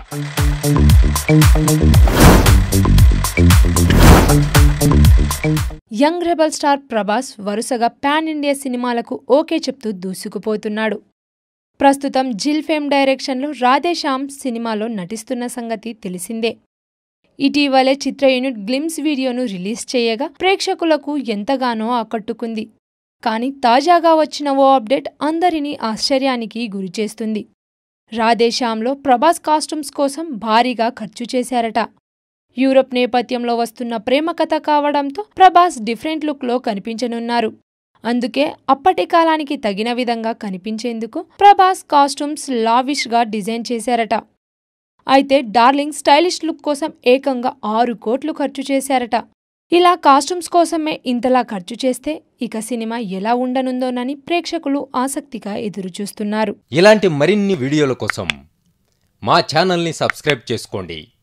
young rebel star Prabhas వరుసగా pan India సినిమాలకు okay చెప్తూ దూసుకుపోతున్నాడు ప్రస్తుతం జిల్ ఫేమ్ డైరెక్షన్లో రాధేశ్యామ్ సినిమాలో నటిస్తున్న సంగతి తెలిసిందే ఇటీవలే చిత్ర యూనిట్ గ్లిమ్స్ వీడియోను రిలీజ్ చేయగా ప్రేక్షకులకు ఎంతగానో ఆకట్టుకుంది కానీ తాజాగా వచ్చిన ఓ అప్డేట్ అందరినీ ఆశ్చర్యానికి గురిచేస్తుంది రాధేశ్యామ్లో ప్రభాస్ కాస్ట్యూమ్స్ కోసం భారీగా ఖర్చు చేశారట యూరప్ నేపథ్యంలో వస్తున్న ప్రేమ కథ కావడంతో ప్రభాస్ డిఫరెంట్ లుక్లో కనిపించనున్నారు అందుకే అప్పటి కాలానికి తగిన విధంగా కనిపించేందుకు ప్రభాస్ కాస్ట్యూమ్స్ లావిష్గా డిజైన్ చేశారట అయితే డార్లింగ్ స్టైలిష్ లుక్ కోసం ఏకంగా ఆరు కోట్లు ఖర్చు చేశారట ఇలా కాస్ట్యూమ్స్ కోసమే ఇంతలా ఖర్చు చేస్తే ఇక సినిమా ఎలా ఉండనుందోనని ప్రేక్షకులు ఆసక్తిగా ఎదురుచూస్తున్నారు ఇలాంటి మరిన్ని వీడియోల కోసం మా ఛానల్ని సబ్స్క్రైబ్ చేసుకోండి